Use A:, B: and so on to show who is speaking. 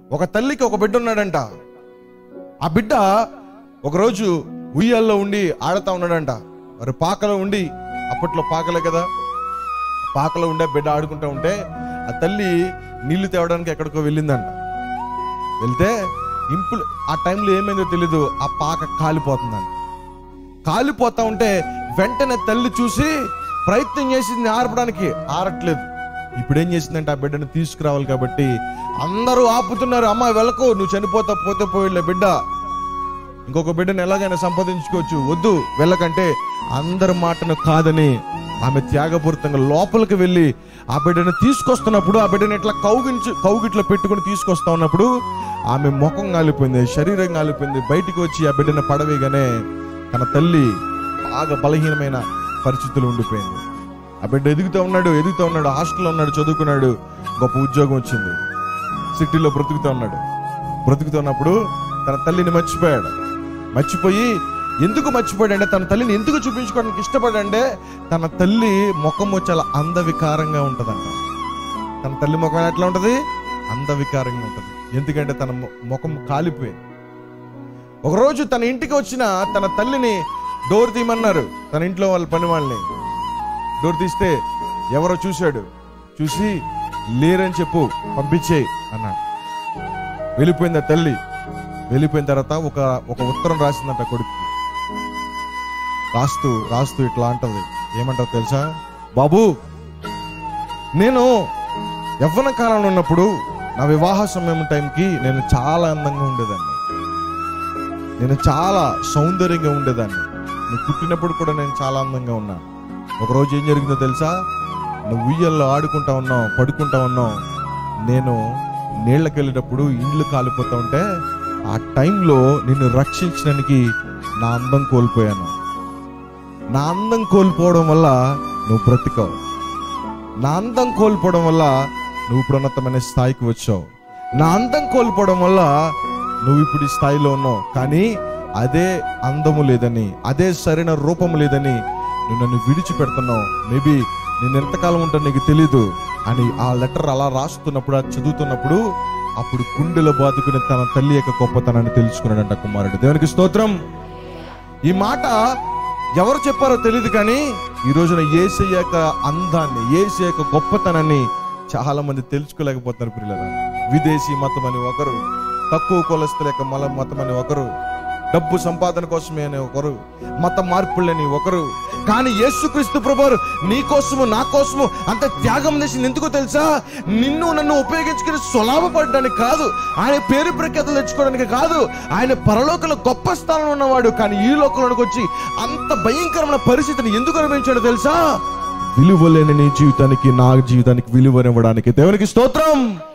A: ఒక తల్లికి ఒక బిడ్డ ఉన్నాడంట ఆ బిడ్డ ఒకరోజు ఉయ్యాల్లో ఉండి ఆడుతా ఉన్నాడంట మరి పాకలో ఉండి అప్పట్లో పాకలే కదా పాకలో ఉండే బిడ్డ ఆడుకుంటా ఉంటే ఆ తల్లి నీళ్లు తేవడానికి ఎక్కడికో వెళ్ళిందంట వెళ్తే ఇంపులు ఆ టైంలో ఏమైందో తెలీదు ఆ పాక కాలిపోతుందంట కాలిపోతా ఉంటే వెంటనే తల్లి చూసి ప్రయత్నం చేసింది ఆర్పడానికి ఆరట్లేదు ఇప్పుడు ఏం చేసిందంటే ఆ బిడ్డను తీసుకురావాలి కాబట్టి అందరూ ఆపుతున్నారు అమ్మ వెళ్ళకు నువ్వు చనిపోతా పోతే పోయిలే బిడ్డ ఇంకొక బిడ్డను ఎలాగైనా సంపాదించుకోవచ్చు వద్దు వెళ్ళకంటే అందరి మాటను కాదని ఆమె త్యాగపూరితంగా లోపలికి వెళ్ళి ఆ బిడ్డను తీసుకొస్తున్నప్పుడు ఆ బిడ్డను ఇట్లా కౌగించి కౌగిట్లో పెట్టుకుని తీసుకొస్తా ఉన్నప్పుడు ఆమె ముఖం కాలిపోయింది శరీరం కాలిపోయింది బయటికి వచ్చి ఆ బిడ్డను పడవేగానే తన తల్లి బాగా బలహీనమైన పరిస్థితులు ఉండిపోయింది ఆ బిడ్డ ఎదుగుతూ ఉన్నాడు ఎదుగుతూ ఉన్నాడు హాస్టల్లో ఉన్నాడు చదువుకున్నాడు గొప్ప ఉద్యోగం వచ్చింది సిటీలో బ్రతుకుతూ ఉన్నాడు బ్రతుకుతున్నప్పుడు తన తల్లిని మర్చిపోయాడు మర్చిపోయి ఎందుకు మర్చిపోయాడంటే తన తల్లిని ఎందుకు చూపించుకోవడానికి ఇష్టపడంటే తన తల్లి ముఖము చాలా అందవికారంగా ఉంటదంట తన తల్లి ముఖం ఎట్లా ఉంటది అందవికారంగా ఉంటది ఎందుకంటే తన ము- ముఖం కాలిపోయింది ఒకరోజు తన ఇంటికి వచ్చిన తన తల్లిని డోర్ తీయమన్నారు తన ఇంట్లో వాళ్ళ పని వాళ్ళని డోర్ తీస్తే ఎవరో చూశాడు చూసి లేరని చెప్పు పంపించేయి అన్నాడు వెళ్ళిపోయింది ఆ తల్లి వెళ్ళిపోయిన తర్వాత ఒక ఒక ఉత్తరం రాసిందంట కొడుకు రాస్తూ రాస్తూ ఇట్లా అంటది ఏమంటావు తెలుసా బాబు నేను యవ్వన కాలంలో ఉన్నప్పుడు నా వివాహ సమయం టైంకి నేను చాలా అందంగా ఉండేదాన్ని నేను చాలా సౌందర్యంగా ఉండేదాన్ని నువ్వు పుట్టినప్పుడు కూడా నేను చాలా అందంగా ఉన్నా ఒకరోజు ఏం జరిగిందో తెలుసా నువ్వు ఉయ్యల్లో ఆడుకుంటా ఉన్నావు పడుకుంటా ఉన్నావు నేను నీళ్ళకి వెళ్ళేటప్పుడు ఇండ్లు కాలిపోతా ఉంటే ఆ టైంలో నిన్ను రక్షించడానికి నా అందం కోల్పోయాను నా అందం కోల్పోవడం వల్ల నువ్వు బ్రతికావు నా అందం కోల్పోవడం వల్ల నువ్వు ఇప్పుడు ఉన్నతమైన స్థాయికి వచ్చావు నా అందం కోల్పోవడం వల్ల నువ్వు ఇప్పుడు ఈ స్థాయిలో ఉన్నావు కానీ అదే అందము లేదని అదే సరైన రూపం లేదని నువ్వు నన్ను విడిచిపెడుతున్నావు మేబీ నేను ఎంతకాలం ఉంటా నీకు తెలీదు అని ఆ లెటర్ అలా రాస్తున్నప్పుడు అది చదువుతున్నప్పుడు అప్పుడు గుండెలో బాదుకుని తన తల్లి యొక్క గొప్పతనాన్ని తెలుసుకున్నాడంట కుమారుడు దేవునికి స్తోత్రం ఈ మాట ఎవరు చెప్పారో తెలియదు కానీ ఈ రోజున ఏసై యొక్క అందాన్ని ఏసై యొక్క గొప్పతనాన్ని చాలా మంది తెలుసుకోలేకపోతున్నారు పిల్లలు విదేశీ మతం అని ఒకరు తక్కువ కులస్తుల యొక్క మల మతం అని ఒకరు డబ్బు సంపాదన కోసమే అని ఒకరు మత మార్పులని ఒకరు కానీ యేసుక్రీస్తు ప్రభువారు నీ కోసము నా కోసము అంత త్యాగం చేసింది ఎందుకో తెలుసా నిన్ను నన్ను ఉపయోగించుకుని సులాభపడడానికి కాదు ఆయన పేరు ప్రఖ్యాతలు తెచ్చుకోవడానికి కాదు ఆయన పరలోకంలో గొప్ప స్థానంలో ఉన్నవాడు కానీ ఈ లోకంలోకి వచ్చి అంత భయంకరమైన పరిస్థితిని ఎందుకు అనుభవించాడో తెలుసా విలువ లేని నీ జీవితానికి నా జీవితానికి విలువనివ్వడానికి దేవునికి స్తోత్రం